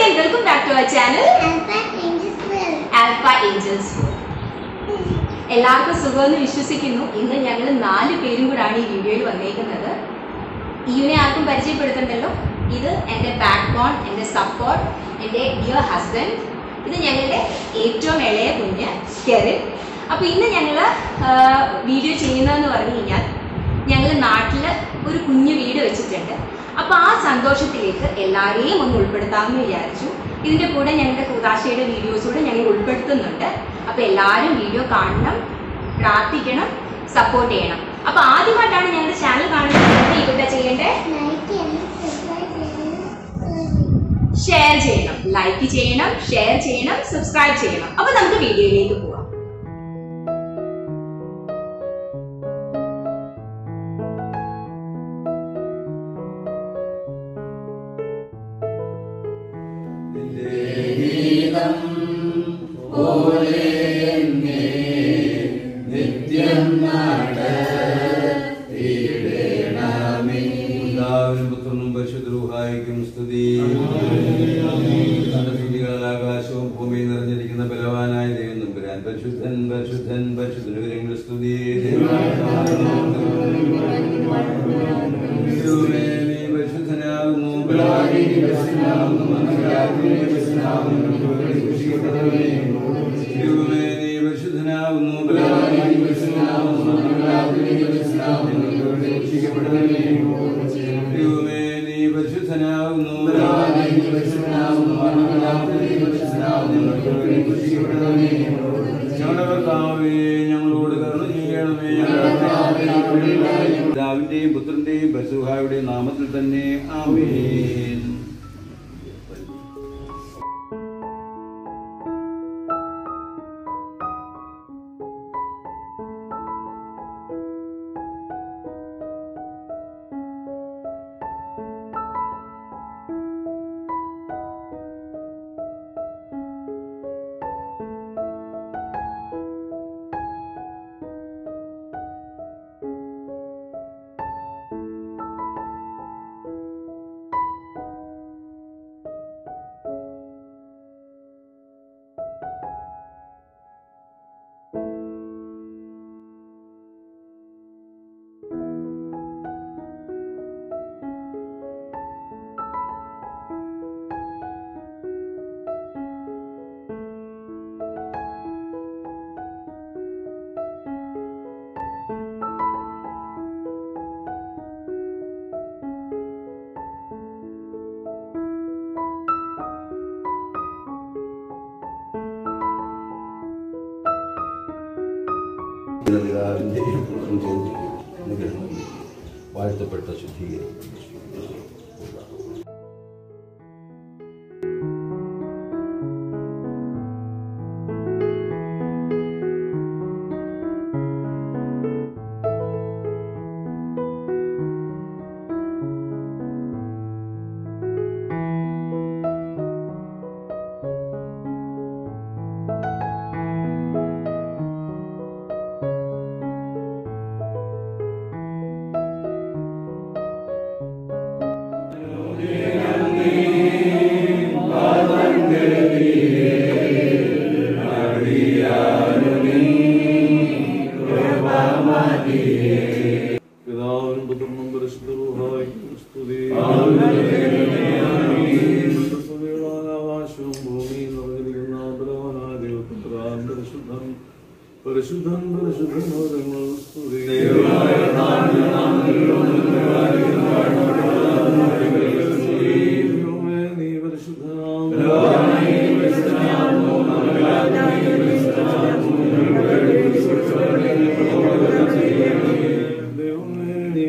and welcome back to our channel Alpha Angels. എല്ലാവർക്കും സുഖമെന്ന് വിശ്വസിക്കുന്നു ഇന്ന് ഞങ്ങൾ നാല് പേരും കൂടാണ് ഈ വീഡിയോയിൽ വന്നേക്കുന്നത് ഇവനെ ആർക്കും പരിചയപ്പെടുത്തണ്ടല്ലോ ഇത് എൻ്റെ ബാക്ക് ബോൺ എൻ്റെ സപ്പോർട്ട് എൻ്റെ ഡിയർ ഹസ്ബൻഡ് ഇത് ഞങ്ങളുടെ ഏറ്റവും ഇളയ കുഞ്ഞ് കെറിൻ അപ്പോൾ ഇന്ന് ഞങ്ങൾ വീഡിയോ ചെയ്യുന്നതെന്ന് പറഞ്ഞു കഴിഞ്ഞാൽ ഞങ്ങൾ നാട്ടിൽ ഒരു കുഞ്ഞു വീട് വെച്ചിട്ടുണ്ട് അപ്പോൾ ആ സന്തോഷത്തിലേക്ക് എല്ലാവരെയും ഒന്ന് ഉൾപ്പെടുത്താമെന്ന് വിചാരിച്ചു ഇതിൻ്റെ കൂടെ ഞങ്ങളുടെ കൂതാശയുടെ വീഡിയോസ് കൂടെ ഞങ്ങൾ ഉൾപ്പെടുത്തുന്നുണ്ട് അപ്പോൾ എല്ലാവരും വീഡിയോ കാണണം പ്രാർത്ഥിക്കണം സപ്പോർട്ട് ചെയ്യണം അപ്പോൾ ആദ്യമായിട്ടാണ് ഞങ്ങളുടെ ചാനൽ കാണുന്നത് ഇവിടെ ചെയ്യേണ്ടത് ഷെയർ ചെയ്യണം ലൈക്ക് ചെയ്യണം ഷെയർ ചെയ്യണം സബ്സ്ക്രൈബ് ചെയ്യണം അപ്പോൾ നമുക്ക് വീഡിയോയിലേക്ക് പോവാം പിതാവിനും പുത്രനും പരിശുദ്ധരൂഹായിക്കും സ്തുതി തന്റെ സ്തുതികളിൽ ആകാശവും ഭൂമിയും നിറഞ്ഞിരിക്കുന്ന ബലവാനായ ദൈവം നമ്പുരാൻ പരിശുദ്ധൻ പരിശുദ്ധൻ പരിശുദ്ധനുഗ്രഹങ്ങൾ സ്തുതി ദൈവമേ, നീ പരിശുദ്ധനാകുന്നു ബലവാനേ, നീ പരിശുദ്ധനാകുന്നു മനസ്സിലാക്കി നീ പരിശുദ്ധനാകുന്നു ദൈവമേ, നീ പരിശുദ്ധനാകുന്നു ബലവാനേ, നീ പരിശുദ്ധനാകുന്നു മനസ്സിലാക്കി നീ പരിശുദ്ധനാകുന്നു രക്ഷിക്കപ്പെടുന്നവനേ ദൈവമേ നീ പരിശുദ്ധനാകുന്നു ബലവാനേ, നീ പരിശുദ്ധനാകുന്നു മനസ്സിലാക്കി നീ പരിശുദ്ധനാകുന്നു രക്ഷിക്കപ്പെടുന്നവനേ ഞങ്ങളുടെ കർത്താവേ ഞങ്ങളോട് കരുണ ചെയ്യണമേ പിതാവിന്റെയും പുത്രന്റെയും പരിശുഹായുടെയും നാമത്തിൽ തന്നെ ആമേൻ പിതാവിന്റെയും പുത്രന്റെയും അനുഗ്രഹം വാഴ്ത്തപ്പെട്ട ശുദ്ധീകരിക്കും പിതാവിനും പുത്രനും പരിശുദ്ധരൂഹായിക്കും സ്തുതി ആകാശവും ഭൂമിയും നിറഞ്ഞിരിക്കുന്ന ബലവാനായ ദൈവപുത്രാൻ പരിശുദ്ധൻ പരിശുദ്ധൻ പരിശുദ്ധൻ ഓരങ്ങൾ സ്തുതി ദൈവമേ, നീ പരിശുദ്ധനാകുന്നു ദൈവമേ, നീ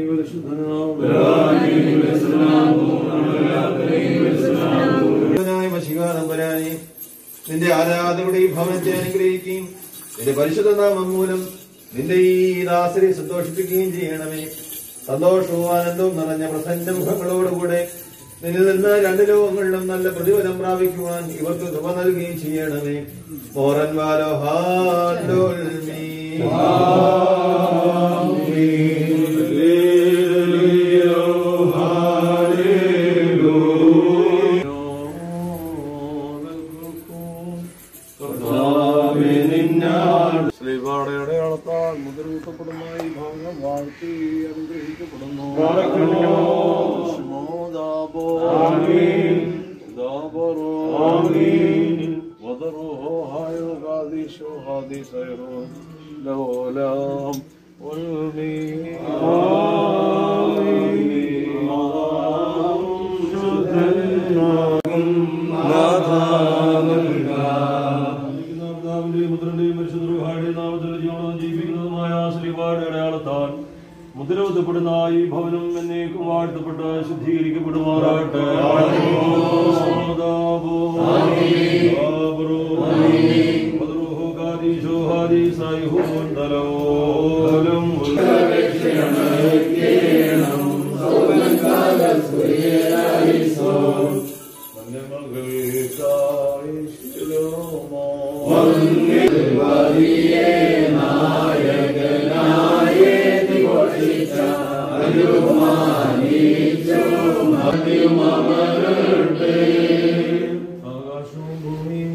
പരിശുദ്ധനായി നിന്റെ ആരാധനയുടെ ഈ ഭവനത്തെ അനുഗ്രഹിക്കുകയും നിന്റെ പരിശുദ്ധ നാമം മൂലം നിന്റെ ഈ ദാസരെ സന്തോഷിപ്പിക്കുകയും ചെയ്യണമേ സന്തോഷവും ആനന്ദവും നിറഞ്ഞ പ്രസന്ന മുഖങ്ങളോടുകൂടെ നിന്നിൽ നിന്ന് രണ്ട് ലോകങ്ങളിലും നല്ല പ്രതിഫലം പ്രാപിക്കുവാൻ ഇവർക്ക് കൃപ നൽകുകയും ചെയ്യണമേ മോറൻ വാലോ ഹാൻഡോൽമീ അനുഗ്രഹിക്കപ്പെടുന്നു പ്രാർത്ഥിക്കുന്നു. ശുമോദാബോ. ആമീൻ. ദാബറോ. ആമീൻ. വദറുഹോ ഹായോ ഹാദിശോ ഹാദിസൈറോ ലൗലാം ഉൽമീൻ. പിതാവിന്റെയും പുത്രന്റെയും പരിശുദ്ധരുഹായുടെയും നാമത്തിൽ ജീവനം ജീവിക്കുന്നതുമായ ശ്രീപാട് അടയാളത്താൽ മുദ്രവത്തപ്പെടുന്ന ഈ ഭവനം എന്നേക്കും വാഴ്ത്തപ്പെട്ട് ശുദ്ധീകരിക്കപ്പെടുമാറാകട്ടെ സമാധാപോ. ആബറോ. വദ്രുഹോ കാദീശോ ഹാദീസായിഹോ തലോലം വന്യമകൾക്കായി ശിലോമോ. ആകാശവും ഭൂമിയും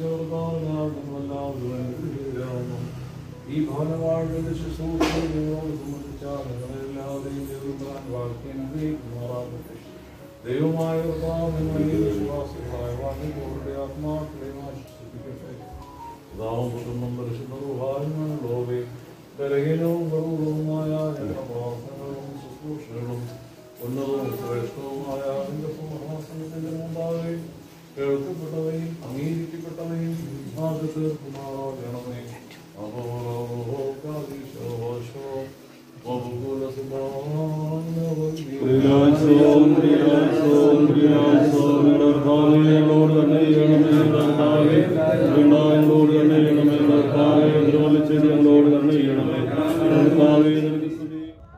സൃഷ്ടിച്ചവർക്കാവുന്നു ഈ ഭവനവാഴ്വിന്റെ ശുശ്രൂഷകൾ നിങ്ങളോട് സംബന്ധിച്ചാൽ നിങ്ങളെല്ലാവരെയും ദൈവത്താൻ വാഴ്ത്തിമാറാകട്ടെ ദൈവമായ കർത്താവ് നിങ്ങളെ വിശ്വാസികളായ വാങ്ങിയവരുടെ ആത്മാക്കളെയും ആശ്വസിപ്പിക്കട്ടെ പിതാവും പുത്രനും പരിശുദ്ധവും ലോകെ ബലഹീനവും ഗൗരവവുമായ എല്ലാ പ്രാർത്ഥനകളും ശുശ്രൂഷകളും ഉന്നതവും ശ്രേഷ്ഠവുമായ നിന്റെ സിംഹാസനത്തിന്റെ മുമ്പാകെ കേൾക്കപ്പെട്ടവയും അംഗീകരിക്കപ്പെട്ടവയും ആദ്യ തീർക്കുമാറാകണമേ അഹോകാദിശോശോ വബുകുല പ്രിയാസോം, പ്രിയാസോം, പ്രിയാസോം, കർത്താവേ, ഞങ്ങളോട് തന്നെ ചെയ്യണമേ, കർത്താവേ. വീണാ ഞങ്ങളോട് തന്നെ ചെയ്യണമേ, കർത്താവേ. ദ്രോഹിച്ചത് ഞങ്ങളോട് തന്നെ ചെയ്യണമേ. കർത്താവേ, നിനക്ക് സ്തുതി.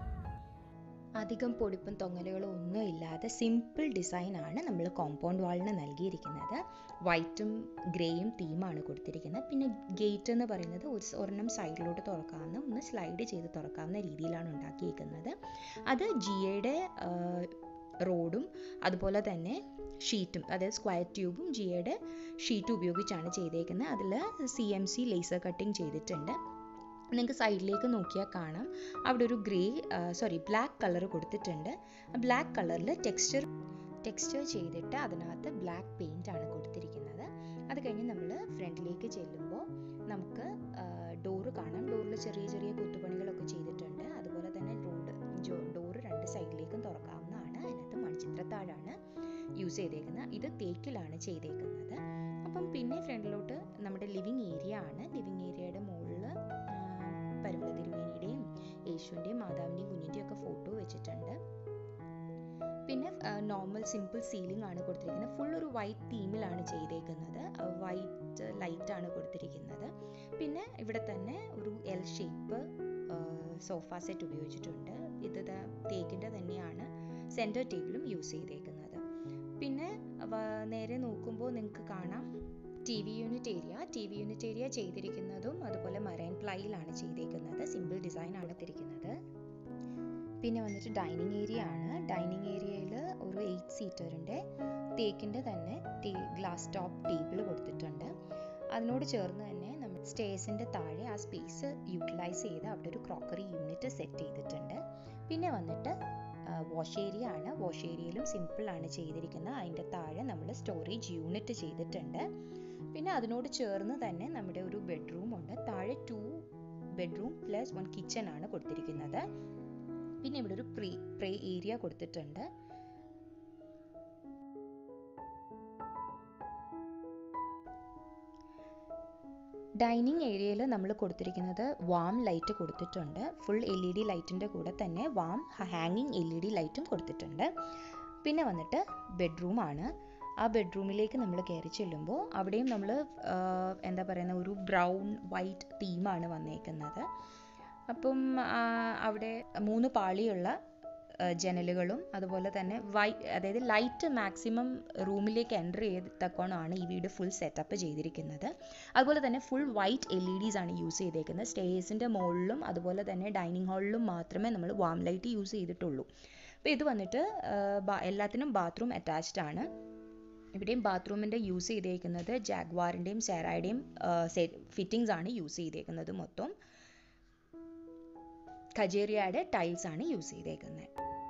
അധികം പൊടിപ്പും തൊങ്ങലുകളും ഒന്നും ഇല്ലാതെ സിമ്പിൾ ഡിസൈൻ ആണ് നമ്മൾ കോമ്പൗണ്ട് വാളിന് നൽകിയിരിക്കുന്നത് വൈറ്റും ഗ്രേയും തീമാണ് കൊടുത്തിരിക്കുന്നത് പിന്നെ ഗേറ്റ് എന്ന് പറയുന്നത് ഒരു സ് ഒരെണ്ണം സൈഡിലോട്ട് തുറക്കാവുന്ന ഒന്ന് സ്ലൈഡ് ചെയ്ത് തുറക്കാവുന്ന രീതിയിലാണ് ഉണ്ടാക്കിയിരിക്കുന്നത് അത് ജിയയുടെ റോഡും അതുപോലെ തന്നെ ഷീറ്റും അതായത് സ്ക്വയർ ട്യൂബും ജിയയുടെ ഷീറ്റും ഉപയോഗിച്ചാണ് ചെയ്തേക്കുന്നത് അതിൽ C M C laser cutting ചെയ്തിട്ടുണ്ട് നിങ്ങൾക്ക് സൈഡിലേക്ക് നോക്കിയാൽ കാണാം അവിടെ ഒരു ഗ്രേ സോറി ബ്ലാക്ക് കളർ കൊടുത്തിട്ടുണ്ട് ബ്ലാക്ക് കളറിൽ ടെക്സ്ചർ ടെക്സ്ചർ ചെയ്തിട്ട് അതിനകത്ത് ബ്ലാക്ക് പെയിൻ്റ് ആണ് കൊടുത്തിരിക്കുന്നത് അത് കഴിഞ്ഞ് നമ്മൾ ഫ്രണ്ടിലേക്ക് ചെല്ലുമ്പോൾ നമുക്ക് ഡോറ് കാണാം ഡോറിൽ ചെറിയ ചെറിയ കൊത്തുപണികളൊക്കെ ചെയ്തിട്ടുണ്ട് അതുപോലെ തന്നെ റോഡ് ജോ ഡോറ് രണ്ട് സൈഡിലേക്കും തുറക്കാവുന്നതാണ് അതിനകത്ത് മൺചിത്രത്താഴാണ് യൂസ് ചെയ്തേക്കുന്നത് ഇത് തേക്കിലാണ് ചെയ്തേക്കുന്നത് അപ്പം പിന്നെ ഫ്രണ്ടിലോട്ട് നമ്മുടെ ലിവിങ് ഏരിയ ആണ് ലിവിങ് ഏരിയയുടെ മുകളിൽ പരിമള തിരുമേനിയുടെയും യേശുവിൻ്റെയും മാതാവിൻ്റെയും കുഞ്ഞിൻ്റെയും ഒക്കെ ഫോട്ടോ വെച്ചിട്ടുണ്ട് പിന്നെ നോർമൽ സിമ്പിൾ സീലിംഗ് ആണ് കൊടുത്തിരിക്കുന്നത് ഫുൾ ഒരു വൈറ്റ് തീമിലാണ് ചെയ്തേക്കുന്നത് വൈറ്റ് ലൈറ്റ് ആണ് കൊടുത്തിരിക്കുന്നത് പിന്നെ ഇവിടെ തന്നെ ഒരു എൽ ഷേപ്പ് സോഫ സെറ്റ് ഉപയോഗിച്ചിട്ടുണ്ട് ഇത് ദാ തേക്കിൻ്റെ തന്നെയാണ് സെൻറ്റർ ടേബിളും യൂസ് ചെയ്തേക്കുന്നത് പിന്നെ വ- നേരെ നോക്കുമ്പോൾ നിങ്ങൾക്ക് കാണാം T V unit area T V unit area ചെയ്തിരിക്കുന്നതും അതുപോലെ മറൈൻ പ്ലൈയിലാണ് ചെയ്തേക്കുന്നത് സിമ്പിൾ ഡിസൈൻ ആണ് ഇട്ടിരിക്കുന്നത് പിന്നെ വന്നിട്ട് ഡൈനിങ് ഏരിയ ആണ് ഡൈനിങ് ഏരിയയിൽ ഒരു എയ്റ്റ് സീറ്ററിൻ്റെ തേക്കിൻ്റെ തന്നെ ഗ്ലാസ് ടോപ്പ് ടേബിൾ കൊടുത്തിട്ടുണ്ട് അതിനോട് ചേർന്ന് തന്നെ നമ്മൾ സ്റ്റേഴ്സിൻ്റെ താഴെ ആ സ്പേസ് യൂട്ടിലൈസ് ചെയ്ത് അവിടെ ഒരു ക്രോക്കറി യൂണിറ്റ് സെറ്റ് ചെയ്തിട്ടുണ്ട് പിന്നെ വന്നിട്ട് വാഷ് ഏരിയ ആണ് വാഷ് ഏരിയയിലും സിമ്പിൾ ആണ് ചെയ്തിരിക്കുന്നത് അതിൻ്റെ താഴെ നമ്മൾ സ്റ്റോറേജ് യൂണിറ്റ് ചെയ്തിട്ടുണ്ട് പിന്നെ അതിനോട് ചേർന്ന് തന്നെ നമ്മുടെ ഒരു ബെഡ്റൂം ഉണ്ട് താഴെ two bedroom plus one kitchen ആണ് കൊടുത്തിരിക്കുന്നത് പിന്നെ ഇവിടെ ഒരു പ്രീ പ്രേ ഏരിയ കൊടുത്തിട്ടുണ്ട് ഡൈനിങ് ഏരിയയിൽ നമ്മൾ കൊടുത്തിരിക്കുന്നത് വാം ലൈറ്റ് കൊടുത്തിട്ടുണ്ട് ഫുൾ എൽ ഇ ഡി ലൈറ്റിൻ്റെ കൂടെ തന്നെ വാം ഹാങ്ങിങ് എൽ ഇ ഡി ലൈറ്റും കൊടുത്തിട്ടുണ്ട് പിന്നെ വന്നിട്ട് ബെഡ്റൂമാണ് ആ ബെഡ്റൂമിലേക്ക് നമ്മൾ കയറി ചെല്ലുമ്പോൾ അവിടെയും നമ്മൾ എന്താ പറയുന്ന ഒരു ബ്രൗൺ വൈറ്റ് തീമാണ് വന്നേക്കുന്നത് അപ്പം ആ, അവിടെ മൂന്ന് പാളിയുള്ള ആ, ജനലുകളും അതുപോലെ തന്നെ വൈ അതായത് ലൈറ്റ് മാക്സിമം റൂമിലേക്ക് എൻ്റർ ചെയ്തക്കോണമാണ് ഈ വീട് ഫുൾ സെറ്റപ്പ് ചെയ്തിരിക്കുന്നത് അതുപോലെ തന്നെ full white L E Ds ആണ് യൂസ് ചെയ്തേക്കുന്നത് സ്റ്റേഴ്സിൻ്റെ മുകളിലും അതുപോലെ തന്നെ ഡൈനിങ് ഹാളിലും മാത്രമേ നമ്മൾ വാം ലൈറ്റ് യൂസ് ചെയ്തിട്ടുള്ളൂ അപ്പോൾ ഇത് വന്നിട്ട് ആ, ബാ- എല്ലാത്തിനും ബാത്റൂം അറ്റാച്ച്ഡ് ആണ് ഇവിടെയും ബാത്റൂമിൻ്റെ യൂസ് ചെയ്തേക്കുന്നത് ജാഗ്വാറിൻ്റെയും സെറായുടെയും ഫിറ്റിങ്സ് ആണ് യൂസ് ചെയ്തേക്കുന്നത് മൊത്തം ഖജേരിയയുടെ ടൈൽസ് ആണ് യൂസ് ചെയ്തേക്കുന്നത്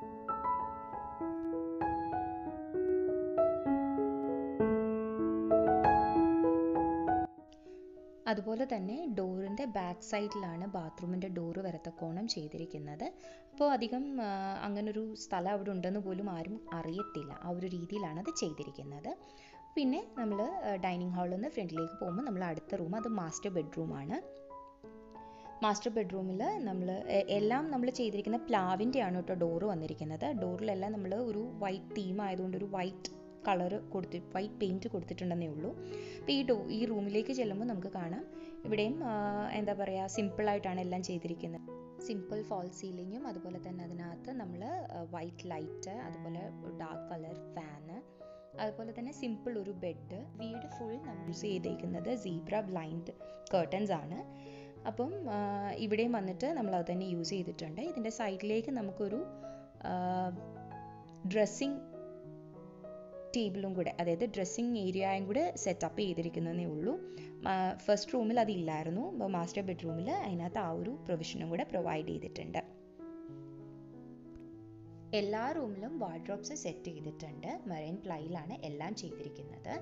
അതുപോലെ തന്നെ ഡോറിൻ്റെ ബാക്ക് സൈഡിലാണ് ബാത്റൂമിൻ്റെ ഡോറ് വരത്തക്കോണം ചെയ്തിരിക്കുന്നത് അപ്പോൾ അധികം ആ, അങ്ങനൊരു സ്ഥലം അവിടെ ഉണ്ടെന്ന് പോലും ആരും അറിയത്തില്ല ആ ഒരു രീതിയിലാണ് അത് ചെയ്തിരിക്കുന്നത് പിന്നെ നമ്മൾ ഡൈനിങ് ഹാളിൽ നിന്ന് ഫ്രണ്ടിലേക്ക് പോകുമ്പോൾ നമ്മൾ അടുത്ത റൂം അത് മാസ്റ്റർ ബെഡ്റൂമാണ് മാസ്റ്റർ ബെഡ്റൂമിൽ നമ്മൾ എല്ലാം നമ്മൾ ചെയ്തിരിക്കുന്ന പ്ലാവിൻ്റെ ആണ് കേട്ടോ ഡോറ് വന്നിരിക്കുന്നത് ഡോറിലെല്ലാം നമ്മൾ ഒരു വൈറ്റ് തീം ആയതുകൊണ്ട് ഒരു വൈറ്റ് കളർ കൊടുത്തി വൈറ്റ് പെയിൻറ്റ് കൊടുത്തിട്ടുണ്ടെന്നേ ഉള്ളൂ അപ്പോൾ ഈ ഡോ ഈ റൂമിലേക്ക് ചെല്ലുമ്പോൾ നമുക്ക് കാണാം ഇവിടെയും ആ, എന്താ പറയുക സിമ്പിളായിട്ടാണ് എല്ലാം ചെയ്തിരിക്കുന്നത് സിമ്പിൾ ഫോൾ സീലിങ്ങും അതുപോലെ തന്നെ അതിനകത്ത് നമ്മൾ വൈറ്റ് ലൈറ്റ് അതുപോലെ ഡാർക്ക് കളർ ഫാന് അതുപോലെ തന്നെ സിമ്പിൾ ഒരു ബെഡ് വീട് ഫുൾ നമ്മൾ യൂസ് ചെയ്തേക്കുന്നത് സീബ്ര ബ്ലൈൻഡ് കേർട്ടൻസ് ആണ് അപ്പം ആ, ഇവിടെയും വന്നിട്ട് നമ്മൾ അത് തന്നെ യൂസ് ചെയ്തിട്ടുണ്ട് ഇതിൻ്റെ സൈഡിലേക്ക് നമുക്കൊരു ഡ്രസ്സിങ് ടേബിളും കൂടെ അതായത് ഡ്രസ്സിങ് ഏരിയയും കൂടെ സെറ്റപ്പ് ചെയ്തിരിക്കുന്നതേ ഉള്ളൂ ഫസ്റ്റ് റൂമിൽ അതില്ലായിരുന്നു അപ്പോൾ മാസ്റ്റർ ബെഡ്റൂമിൽ അതിനകത്ത് ആ ഒരു പ്രൊവിഷനും കൂടെ പ്രൊവൈഡ് ചെയ്തിട്ടുണ്ട് എല്ലാ റൂമിലും വാർഡ്രോബ്സ് സെറ്റ് ചെയ്തിട്ടുണ്ട് മെറൈൻ പ്ലൈയിലാണ് എല്ലാം ചെയ്തിരിക്കുന്നത്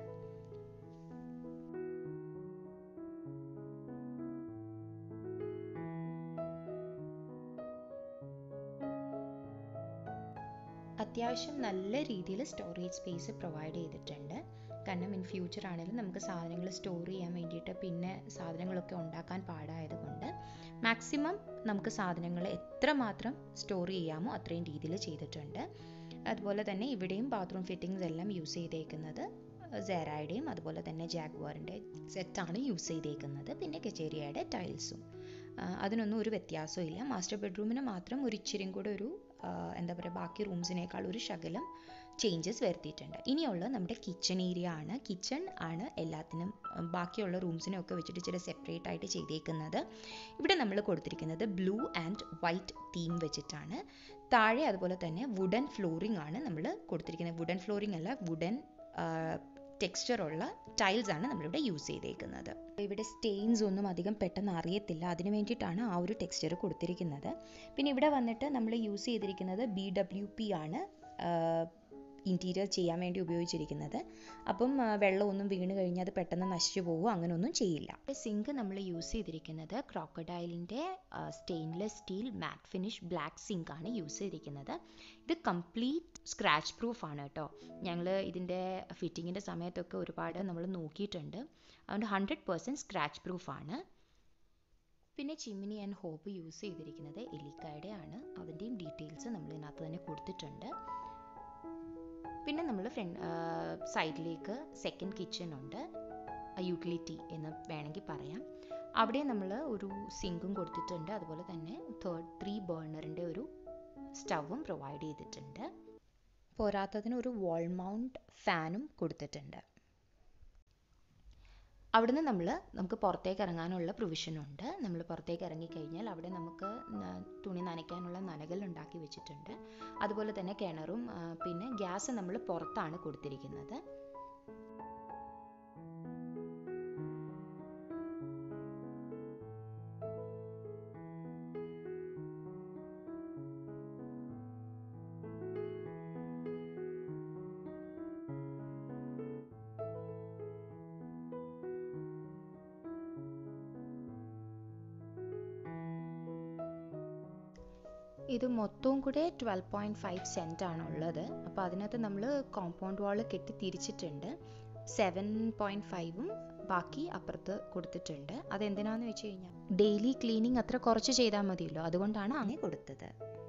അത്യാവശ്യം നല്ല രീതിയിൽ സ്റ്റോറേജ് സ്പേസ് പ്രൊവൈഡ് ചെയ്തിട്ടുണ്ട് കാരണം ഇൻ ഫ്യൂച്ചർ ആണെങ്കിലും നമുക്ക് സാധനങ്ങൾ സ്റ്റോർ ചെയ്യാൻ വേണ്ടിയിട്ട് പിന്നെ സാധനങ്ങളൊക്കെ ഉണ്ടാക്കാൻ പാടായതുകൊണ്ട് മാക്സിമം നമുക്ക് സാധനങ്ങൾ എത്രമാത്രം സ്റ്റോർ ചെയ്യാമോ അത്രയും രീതിയിൽ ചെയ്തിട്ടുണ്ട് അതുപോലെ തന്നെ ഇവിടെയും ബാത്റൂം ഫിറ്റിങ്സ് എല്ലാം യൂസ് ചെയ്തേക്കുന്നത് സെറായുടെയും അതുപോലെ തന്നെ ജാഗ്വാറിൻ്റെ സെറ്റാണ് യൂസ് ചെയ്തേക്കുന്നത് പിന്നെ കച്ചേരിയയുടെ ടൈൽസും അതിനൊന്നും ഒരു വ്യത്യാസവും ഇല്ല മാസ്റ്റർ ബെഡ്റൂമിന് മാത്രം ഒരു ഇച്ചിരിയും കൂടെ ഒരു ആ, എന്താ പറയുക ബാക്കി റൂംസിനേക്കാൾ ഒരു ശകലം ചേഞ്ചസ് വരുത്തിയിട്ടുണ്ട് ഇനിയുള്ളത് നമ്മുടെ കിച്ചൺ ഏരിയ ആണ് കിച്ചൺ ആണ് എല്ലാത്തിനും ഉം, ബാക്കിയുള്ള റൂംസിനെയൊക്കെ വെച്ചിട്ട് ഇച്ചിരി സെപ്പറേറ്റ് ആയിട്ട് ചെയ്തേക്കുന്നത് ഇവിടെ നമ്മൾ കൊടുത്തിരിക്കുന്നത് ബ്ലൂ ആൻഡ് വൈറ്റ് തീം വെച്ചിട്ടാണ് താഴെ അതുപോലെ തന്നെ വുഡൻ ഫ്ലോറിംഗ് ആണ് നമ്മൾ കൊടുത്തിരിക്കുന്നത് വുഡൻ ഫ്ലോറിംഗ് അല്ല വുഡൻ ടെക്സ്ചറുള്ള ടൈൽസ് ആണ് നമ്മളിവിടെ യൂസ് ചെയ്തേക്കുന്നത് ഇവിടെ സ്റ്റെയിൻസ് ഒന്നും അധികം പെട്ടെന്ന് അറിയത്തില്ല അതിന് വേണ്ടിയിട്ടാണ് ആ ഒരു ടെക്സ്ചർ കൊടുത്തിരിക്കുന്നത് പിന്നെ ഇവിടെ വന്നിട്ട് നമ്മൾ യൂസ് ചെയ്തിരിക്കുന്നത് ബി ഡബ്ല്യു പി ആണ് ഇൻറ്റീരിയർ ചെയ്യാൻ വേണ്ടി ഉപയോഗിച്ചിരിക്കുന്നത് അപ്പം ആ, വെള്ളമൊന്നും വീണ് കഴിഞ്ഞാൽ അത് പെട്ടെന്ന് നശിച്ചു പോകുമോ അങ്ങനെയൊന്നും ചെയ്യില്ല സിങ്ക് നമ്മൾ യൂസ് ചെയ്തിരിക്കുന്നത് ക്രോക്കഡൈലിൻ്റെ stainless steel matte finish black sink ആണ് യൂസ് ചെയ്തിരിക്കുന്നത് ഇത് കംപ്ലീറ്റ് സ്ക്രാച്ച് പ്രൂഫ് ആണ് കേട്ടോ ഞങ്ങൾ ഇതിൻ്റെ ഫിറ്റിങ്ങിൻ്റെ സമയത്തൊക്കെ ഒരുപാട് നമ്മൾ നോക്കിയിട്ടുണ്ട് അതുകൊണ്ട് ഹൺഡ്രഡ് പേഴ്സൻറ്റ് സ്ക്രാച്ച് പ്രൂഫ് ആണ് പിന്നെ ചിമ്മിനി ആൻഡ് ഹോപ്പ് യൂസ് ചെയ്തിരിക്കുന്നത് എലിക്കായുടെ ആണ് അതിൻ്റെയും ഡീറ്റെയിൽസ് നമ്മൾ ഇതിനകത്ത് തന്നെ കൊടുത്തിട്ടുണ്ട് പിന്നെ നമ്മൾ ഫ്രണ്ട് സൈഡിലേക്ക് സെക്കൻഡ് കിച്ചൺ ഉണ്ട് യൂട്ടിലിറ്റി എന്ന് വേണമെങ്കിൽ പറയാം അവിടെ നമ്മൾ ഒരു സിങ്കും കൊടുത്തിട്ടുണ്ട് അതുപോലെ തന്നെ തേർഡ് ത്രീ ബേർണറിൻ്റെ ഒരു സ്റ്റവും പ്രൊവൈഡ് ചെയ്തിട്ടുണ്ട് പോരാത്തതിന് ഒരു വാൾ മൗണ്ട് ഫാനും കൊടുത്തിട്ടുണ്ട് അവിടുന്ന് നമ്മൾ നമുക്ക് പുറത്തേക്ക് ഇറങ്ങാനുള്ള പ്രൊവിഷൻ ഉണ്ട് നമ്മൾ പുറത്തേക്ക് ഇറങ്ങിക്കഴിഞ്ഞാൽ അവിടെ നമുക്ക് ന- തുണി നനയ്ക്കാനുള്ള നനകൾ ഉണ്ടാക്കി വെച്ചിട്ടുണ്ട് അതുപോലെ തന്നെ കിണറും ആ, പിന്നെ ഗ്യാസ് നമ്മൾ പുറത്താണ് കൊടുത്തിരിക്കുന്നത് ഇത് മൊത്തവും കൂടെ ട്വൽവ് പോയിൻറ്റ് ഫൈവ് സെൻറ്റ് ആണ് ഉള്ളത് അപ്പോൾ അതിനകത്ത് നമ്മൾ കോമ്പൗണ്ട് വാൾ കെട്ടി തിരിച്ചിട്ടുണ്ട് സെവൻ പോയിൻറ്റ് ഫൈവും ബാക്കി അപ്പുറത്ത് കൊടുത്തിട്ടുണ്ട് അതെന്തിനാന്ന് വെച്ച് കഴിഞ്ഞാൽ ഡെയിലി ക്ലീനിങ് അത്ര കുറച്ച് ചെയ്താൽ മതിയല്ലോ അതുകൊണ്ടാണ് അങ്ങനെ കൊടുത്തത്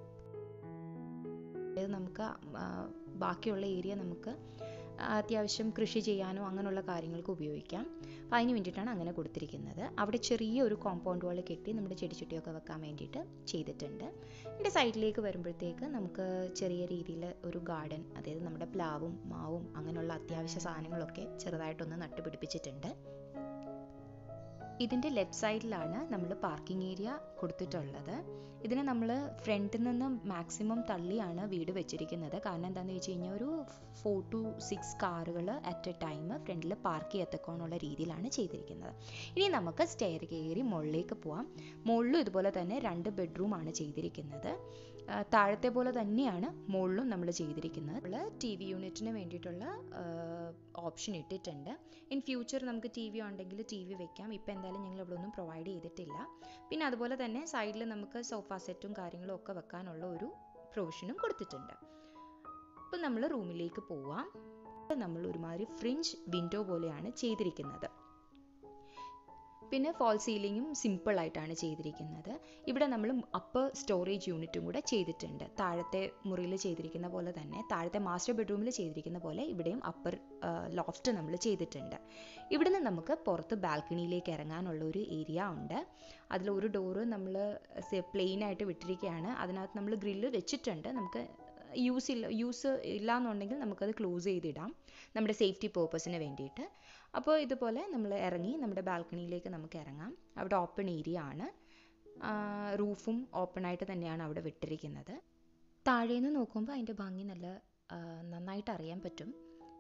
ഇത് നമുക്ക് ആ, ബാക്കിയുള്ള ഏരിയ നമുക്ക് അത്യാവശ്യം കൃഷി ചെയ്യാനോ അങ്ങനെയുള്ള കാര്യങ്ങൾക്ക് ഉപയോഗിക്കാം അപ്പോൾ അതിന് വേണ്ടിയിട്ടാണ് അങ്ങനെ കൊടുത്തിരിക്കുന്നത് അവിടെ ചെറിയ ഒരു കോമ്പൗണ്ട് വാൾ കെട്ടി നമ്മുടെ ചെടിച്ചട്ടിയൊക്കെ വെക്കാൻ വേണ്ടിയിട്ട് ചെയ്തിട്ടുണ്ട് ഇതിൻ്റെ സൈഡിലേക്ക് വരുമ്പോഴത്തേക്ക് നമുക്ക് ചെറിയ രീതിയിൽ ഒരു ഗാർഡൻ അതായത് നമ്മുടെ പ്ലാവും മാവും അങ്ങനെയുള്ള അത്യാവശ്യ സാധനങ്ങളൊക്കെ ചെറുതായിട്ടൊന്ന് നട്ടുപിടിപ്പിച്ചിട്ടുണ്ട് ഇതിൻ്റെ ലെഫ്റ്റ് സൈഡിലാണ് നമ്മൾ പാർക്കിംഗ് ഏരിയ കൊടുത്തിട്ടുള്ളത് ഇതിനെ നമ്മൾ ഫ്രണ്ടിൽ നിന്ന് മാക്സിമം തള്ളിയാണ് വീട് വെച്ചിരിക്കുന്നത് കാരണം എന്താണെന്ന് വെച്ച് കഴിഞ്ഞാൽ ഒരു ഫോർ ടു സിക്സ് കാറുകൾ അറ്റ് എ ടൈം ഫ്രണ്ടിൽ പാർക്ക് ചെയ്യത്തക്കോണുള്ള രീതിയിലാണ് ചെയ്തിരിക്കുന്നത് ഇനി നമുക്ക് സ്റ്റെയർ കയറി മുകളിലേക്ക് പോവാം മുകളിലും ഇതുപോലെ തന്നെ രണ്ട് ബെഡ്റൂമാണ് ചെയ്തിരിക്കുന്നത് ആ, താഴത്തെ പോലെ തന്നെയാണ് മുകളിലും നമ്മൾ ചെയ്തിരിക്കുന്നത് നമ്മൾ ടി വി യൂണിറ്റിന് വേണ്ടിയിട്ടുള്ള ഓപ്ഷൻ ഇട്ടിട്ടുണ്ട് ഇൻ ഫ്യൂച്ചർ നമുക്ക് ടി വി ഉണ്ടെങ്കിൽ ടി വി വെക്കാം ഇപ്പം എന്തായാലും ഞങ്ങൾ ഇവിടെ ഒന്നും പ്രൊവൈഡ് ചെയ്തിട്ടില്ല പിന്നെ അതുപോലെ തന്നെ സൈഡിൽ നമുക്ക് സോഫ സെറ്റും കാര്യങ്ങളും ഒക്കെ വെക്കാനുള്ള ഒരു പ്രൊവിഷനും കൊടുത്തിട്ടുണ്ട് അപ്പം നമ്മൾ റൂമിലേക്ക് പോവാം നമ്മൾ ഒരുമാതിരി ഫ്രിഞ്ച് വിൻഡോ പോലെയാണ് ചെയ്തിരിക്കുന്നത് പിന്നെ ഫോൾ സീലിങ്ങും സിമ്പിൾ ആയിട്ടാണ് ചെയ്തിരിക്കുന്നത് ഇവിടെ നമ്മൾ അപ്പർ സ്റ്റോറേജ് യൂണിറ്റും കൂടെ ചെയ്തിട്ടുണ്ട് താഴത്തെ മുറിയിൽ ചെയ്തിരിക്കുന്ന പോലെ തന്നെ താഴത്തെ മാസ്റ്റർ ബെഡ്റൂമിൽ ചെയ്തിരിക്കുന്ന പോലെ ഇവിടെയും അപ്പർ ലോഫ്റ്റ് നമ്മൾ ചെയ്തിട്ടുണ്ട് ഇവിടുന്ന് നമുക്ക് പുറത്ത് ബാൽക്കണിയിലേക്ക് ഇറങ്ങാനുള്ള ഒരു ഏരിയ ഉണ്ട് അതിൽ ഒരു ഡോറ് നമ്മൾ പ്ലെയിൻ ആയിട്ട് വിട്ടിരിക്കുകയാണ് അതിനകത്ത് നമ്മൾ ഗ്രില്ല് വെച്ചിട്ടുണ്ട് നമുക്ക് യൂസ് ഇല്ല യൂസ് ഇല്ല എന്നുണ്ടെങ്കിൽ നമുക്കത് ക്ലോസ് ചെയ്തിടാം നമ്മുടെ സേഫ്റ്റി പേർപ്പസിന് വേണ്ടിയിട്ട് അപ്പോൾ ഇതുപോലെ നമ്മൾ ഇറങ്ങി നമ്മുടെ ബാൽക്കണിയിലേക്ക് നമുക്ക് ഇറങ്ങാം അവിടെ ഓപ്പൺ ഏരിയ ആണ് റൂഫും ഓപ്പൺ ആയിട്ട് തന്നെയാണ് അവിടെ വിട്ടിരിക്കുന്നത് താഴേന്ന് നോക്കുമ്പോൾ അതിൻ്റെ ഭംഗി നല്ല ആ, നന്നായിട്ട് അറിയാൻ പറ്റും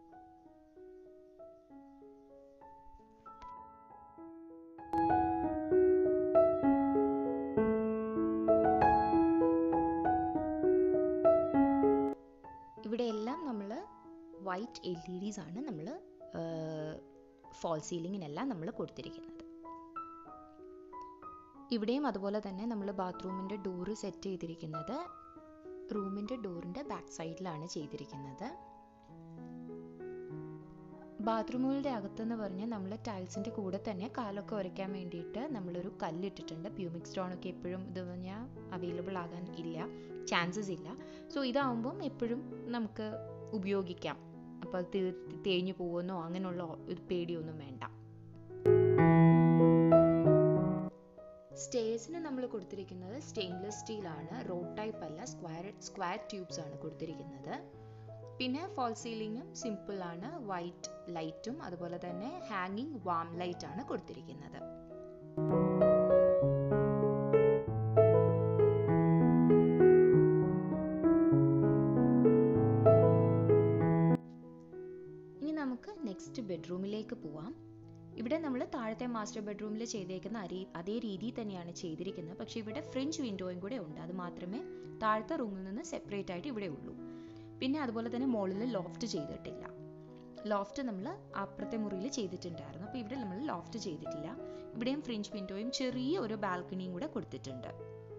ഇവിടെയെല്ലാം നമ്മൾ വൈറ്റ് എൽ ഇ ഡീസ് ആണ് നമ്മൾ ഫോൾ സീലിങ്ങിനെല്ലാം നമ്മൾ കൊടുത്തിരിക്കുന്നത് ഇവിടെയും അതുപോലെ തന്നെ നമ്മൾ ബാത്റൂമിൻ്റെ ഡോറ് സെറ്റ് ചെയ്തിരിക്കുന്നത് റൂമിൻ്റെ ഡോറിൻ്റെ ബാക്ക് സൈഡിലാണ് ചെയ്തിരിക്കുന്നത് ബാത്റൂമുകളുടെ അകത്തെന്ന് പറഞ്ഞാൽ നമ്മൾ ടൈൽസിൻ്റെ കൂടെ തന്നെ കാലൊക്കെ ഉരയ്ക്കാൻ വേണ്ടിയിട്ട് നമ്മളൊരു കല്ലിട്ടിട്ടുണ്ട് പ്യൂമിക് സ്റ്റോൺ ഒക്കെ എപ്പോഴും ഇത് പറഞ്ഞാൽ അവൈലബിൾ ആകാൻ ഇല്ല ചാൻസസ് ഇല്ല സോ ഇതാവുമ്പം എപ്പോഴും നമുക്ക് ഉപയോഗിക്കാം അപ്പോൾ അത് തേ- തേഞ്ഞു പോകുമെന്നോ അങ്ങനെയുള്ള ഒരു പേടിയൊന്നും വേണ്ട സ്റ്റേഴ്സിന് നമ്മൾ കൊടുത്തിരിക്കുന്നത് സ്റ്റെയിൻലെസ് സ്റ്റീലാണ് റോഡ് ടൈപ്പ് അല്ല സ്ക്വയർ സ്ക്വയർ ട്യൂബ്സ് ആണ് കൊടുത്തിരിക്കുന്നത് പിന്നെ ഫോൾ സീലിങ്ങും സിമ്പിൾ ആണ് വൈറ്റ് ലൈറ്റും അതുപോലെ തന്നെ ഹാങ്ങിങ് വാം ലൈറ്റ് ആണ് കൊടുത്തിരിക്കുന്നത് ഇനി നമുക്ക് നെക്സ്റ്റ് ബെഡ്റൂമിലേക്ക് പോവാം ഇവിടെ നമ്മൾ താഴത്തെ മാസ്റ്റർ ബെഡ്റൂമിൽ ചെയ്തേക്കുന്ന അരി- അതേ രീതിയിൽ തന്നെയാണ് ചെയ്തിരിക്കുന്നത് പക്ഷേ ഇവിടെ ഫ്രഞ്ച് വിൻഡോയും കൂടെ ഉണ്ട് അത് മാത്രമേ താഴത്തെ റൂമിൽ നിന്ന് സെപ്പറേറ്റ് ആയിട്ട് ഇവിടെ ഉള്ളൂ പിന്നെ അതുപോലെ തന്നെ മുകളിൽ ലോഫ്റ്റ് ചെയ്തിട്ടില്ല ലോഫ്റ്റ് നമ്മൾ അപ്പുറത്തെ മുറിയിൽ ചെയ്തിട്ടുണ്ടായിരുന്നു അപ്പോൾ ഇവിടെ നമ്മൾ ലോഫ്റ്റ് ചെയ്തിട്ടില്ല ഇവിടെയും ഫ്രഞ്ച് വിൻഡോയും ചെറിയ ഒരു ബാൽക്കണിയും കൂടെ കൊടുത്തിട്ടുണ്ട്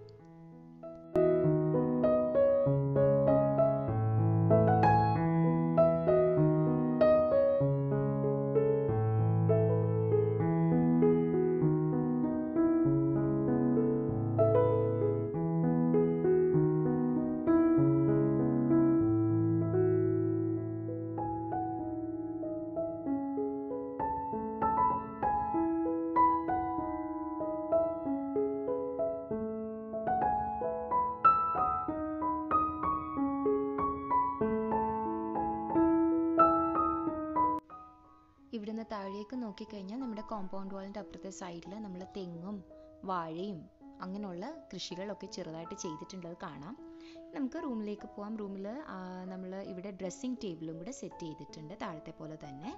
ഇവിടുന്ന് താഴേക്ക് നോക്കിക്കഴിഞ്ഞാൽ നമ്മുടെ കോമ്പൗണ്ട് വാളിൻ്റെ അപ്പുറത്തെ സൈഡിൽ നമ്മൾ തെങ്ങും വാഴയും അങ്ങനെയുള്ള കൃഷികളൊക്കെ ചെറുതായിട്ട് ചെയ്തിട്ടുള്ളത് കാണാം നമുക്ക് റൂമിലേക്ക് പോവാം റൂമിൽ നമ്മൾ ഇവിടെ ഡ്രസ്സിങ് ടേബിളും കൂടെ സെറ്റ് ചെയ്തിട്ടുണ്ട് താഴത്തെ പോലെ തന്നെ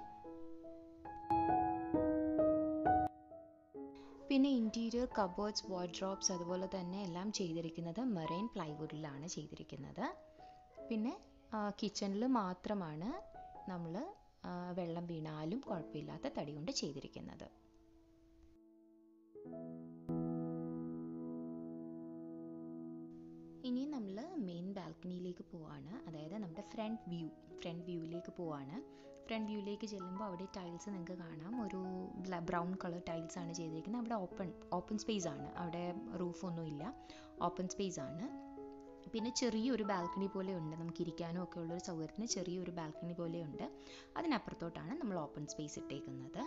പിന്നെ ഇൻറ്റീരിയർ കബോർഡ്സ് വാർഡ്രോബ്സ് അതുപോലെ തന്നെ എല്ലാം ചെയ്തിരിക്കുന്നത് മെറൈൻ പ്ലൈവുഡിലാണ് ചെയ്തിരിക്കുന്നത് പിന്നെ കിച്ചണിൽ മാത്രമാണ് നമ്മൾ വെള്ളം വീണാലും കുഴപ്പമില്ലാത്ത തടി കൊണ്ട് ചെയ്തിരിക്കുന്നത് ഇനി നമ്മൾ മെയിൻ ബാൽക്കണിയിലേക്ക് പോവാണ് അതായത് നമ്മുടെ ഫ്രണ്ട് വ്യൂ ഫ്രണ്ട് വ്യൂവിലേക്ക് പോവാണ് ഫ്രണ്ട് വ്യൂവിലേക്ക് ചെല്ലുമ്പോൾ അവിടെ ടൈൽസ് നിങ്ങൾക്ക് കാണാം ഒരു ബ്രൗൺ കളർ ടൈൽസ് ആണ് ചെയ്തിരിക്കുന്നത് അവിടെ ഓപ്പൺ ഓപ്പൺ സ്പേസ് ആണ് അവിടെ റൂഫൊന്നുമില്ല ഓപ്പൺ സ്പേസ് ആണ് പിന്നെ ചെറിയൊരു ബാൽക്കണി പോലെ ഉണ്ട് നമുക്ക് ഇരിക്കാനും ഒക്കെ ഉള്ളൊരു സൗകര്യത്തിന് ചെറിയൊരു ബാൽക്കണി പോലെ ഉണ്ട് അതിനപ്പുറത്തോട്ടാണ് നമ്മൾ ഓപ്പൺ സ്പേസ് ഇട്ടേക്കുന്നത്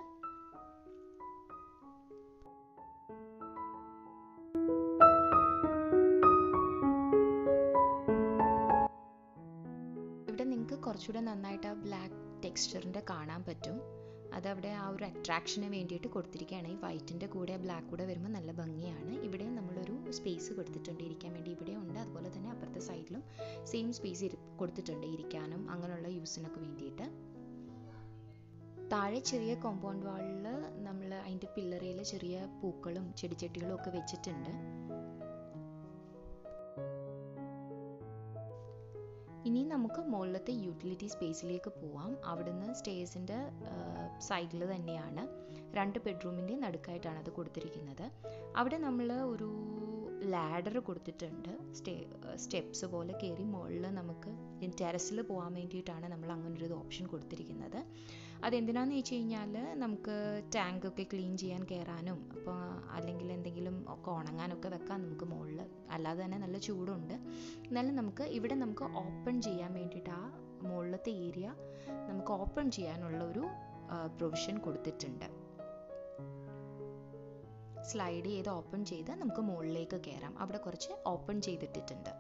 ഇവിടെ നിങ്ങൾക്ക് കുറച്ചുകൂടെ നന്നായിട്ട് ആ ബ്ലാക്ക് ടെക്സ്ചറിൻ്റെ കാണാൻ പറ്റും അതവിടെ ആ ഒരു അട്രാക്ഷന് വേണ്ടിയിട്ട് കൊടുത്തിരിക്കുകയാണ് ഈ വൈറ്റിൻ്റെ കൂടെ ബ്ലാക്ക് കൂടെ വരുമ്പോൾ നല്ല ഭംഗിയാണ് ഇവിടെ നമ്മളൊരു സ്പേസ് കൊടുത്തിട്ടുണ്ട് ഇരിക്കാൻ വേണ്ടി ഇവിടെ ഉണ്ട് അതുപോലെ തന്നെ അപ്പുറത്തെ സൈഡിലും സെയിം സ്പേസ് കൊടുത്തിട്ടുണ്ട് ഇരിക്കാനും അങ്ങനെയുള്ള യൂസിനൊക്കെ വേണ്ടിയിട്ട് താഴെ ചെറിയ കോമ്പൗണ്ട് വാളിൽ നമ്മൾ അതിൻ്റെ പില്ലറയിൽ ചെറിയ പൂക്കളും ചെടിച്ചട്ടികളും ഒക്കെ വെച്ചിട്ടുണ്ട് ഇനി നമുക്ക് മുകളിലത്തെ യൂട്ടിലിറ്റി സ്പേസിലേക്ക് പോവാം അവിടുന്ന് സ്റ്റേഴ്സിൻ്റെ സൈഡിൽ തന്നെയാണ് രണ്ട് ബെഡ്റൂമിൻ്റെ നടുക്കായിട്ടാണ് അത് കൊടുത്തിരിക്കുന്നത് അവിടെ നമ്മൾ ഒരു ലാഡർ കൊടുത്തിട്ടുണ്ട് സ്റ്റേ സ്റ്റെപ്സ് പോലെ കയറി മുകളിൽ നമുക്ക് ടെറസിൽ പോകാൻ വേണ്ടിയിട്ടാണ് നമ്മൾ അങ്ങനെ ഒരു ഓപ്ഷൻ കൊടുത്തിരിക്കുന്നത് അതെന്തിനാന്ന് വെച്ച് കഴിഞ്ഞാൽ നമുക്ക് ടാങ്ക് ഒക്കെ ക്ലീൻ ചെയ്യാൻ കയറാനും അപ്പോൾ അല്ലെങ്കിൽ എന്തെങ്കിലും ഒക്കെ ഉണങ്ങാനൊക്കെ വെക്കാൻ നമുക്ക് മുകളിൽ അല്ലാതെ തന്നെ നല്ല ചൂടുണ്ട് എന്നാലും നമുക്ക് ഇവിടെ നമുക്ക് ഓപ്പൺ ചെയ്യാൻ വേണ്ടിയിട്ട് ആ മുകളിലത്തെ ഏരിയ നമുക്ക് ഓപ്പൺ ചെയ്യാനുള്ള ഒരു പ്രൊവിഷൻ കൊടുത്തിട്ടുണ്ട് സ്ലൈഡ് ചെയ്ത് ഓപ്പൺ ചെയ്ത് നമുക്ക് മുകളിലേക്ക് കയറാം അവിടെ കുറച്ച് ഓപ്പൺ ചെയ്തിട്ടിട്ടുണ്ട്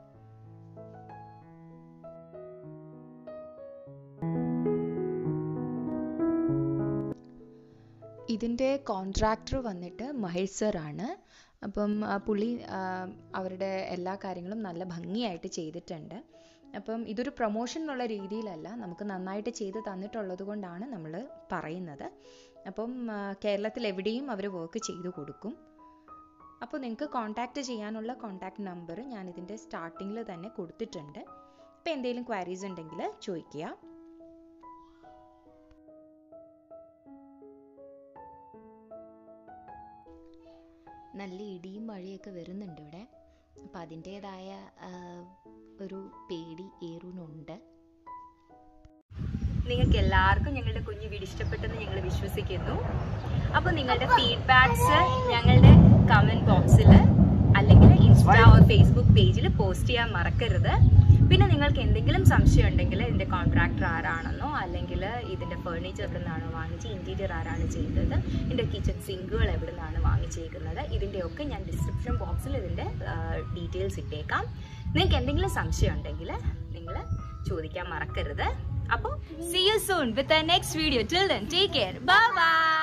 ഇതിൻ്റെ കോൺട്രാക്ടർ വന്നിട്ട് മഹേഷ് സർ ആണ് അപ്പം ആ പുള്ളി ആ, അവരുടെ എല്ലാ കാര്യങ്ങളും നല്ല ഭംഗിയായിട്ട് ചെയ്തിട്ടുണ്ട് അപ്പം ഇതൊരു പ്രൊമോഷൻ എന്നുള്ള രീതിയിലല്ല നമുക്ക് നന്നായിട്ട് ചെയ്ത് തന്നിട്ടുള്ളത് കൊണ്ടാണ് നമ്മൾ പറയുന്നത് അപ്പം ആ, കേരളത്തിൽ എവിടെയും അവർ വർക്ക് ചെയ്തു കൊടുക്കും അപ്പോൾ നിങ്ങൾക്ക് കോൺടാക്റ്റ് ചെയ്യാനുള്ള കോൺടാക്റ്റ് നമ്പർ ഞാൻ ഇതിൻ്റെ സ്റ്റാർട്ടിങ്ങിൽ തന്നെ കൊടുത്തിട്ടുണ്ട് അപ്പോൾ എന്തെങ്കിലും ക്വയറീസ് ഉണ്ടെങ്കിൽ ചോദിക്കുക നല്ല ഇടിയും മഴയൊക്കെ വരുന്നുണ്ട് ഇവിടെ അപ്പം അതിൻ്റേതായ ഒരു പേടി ഏറൂനുണ്ട് നിങ്ങൾക്ക് എല്ലാവർക്കും ഞങ്ങളുടെ കുഞ്ഞു വീഡിയോ ഇഷ്ടപ്പെട്ടെന്ന് ഞങ്ങൾ വിശ്വസിക്കുന്നു അപ്പോൾ നിങ്ങളുടെ ഫീഡ്ബാക്സ് ഞങ്ങളുടെ കമന്റ് ബോക്സിൽ അല്ലെങ്കിൽ ഇൻസ്റ്റാ ഓർ ഫേസ്ബുക്ക് പേജിൽ പോസ്റ്റ് ചെയ്യാൻ മറക്കരുത് പിന്നെ നിങ്ങൾക്ക് എന്തെങ്കിലും സംശയം ഉണ്ടെങ്കിൽ ഇതിന്റെ കോൺട്രാക്ടർ ആരാണെന്നോ അല്ലെങ്കിൽ ഇതിന്റെ ഫർണിച്ചർ എവിടെ നിന്നാണ് വാങ്ങിച്ച് ഇന്റീരിയർ ആരാണ് ചെയ്തത് ഇതിന്റെ കിച്ചൺ സിങ്കുകൾ എവിടെ നിന്നാണ് വാങ്ങിച്ചേക്കുന്നത് ഇതിന്റെയൊക്കെ ഞാൻ ഡിസ്ക്രിപ്ഷൻ ബോക്സിൽ ഇതിന്റെ ഡീറ്റെയിൽസ് ഇട്ടേക്കാം നിങ്ങൾക്ക് എന്തെങ്കിലും സംശയം ഉണ്ടെങ്കിൽ നിങ്ങൾ ചോദിക്കാൻ മറക്കരുത് അപ്പോൾ see you soon with next video till then take care bye by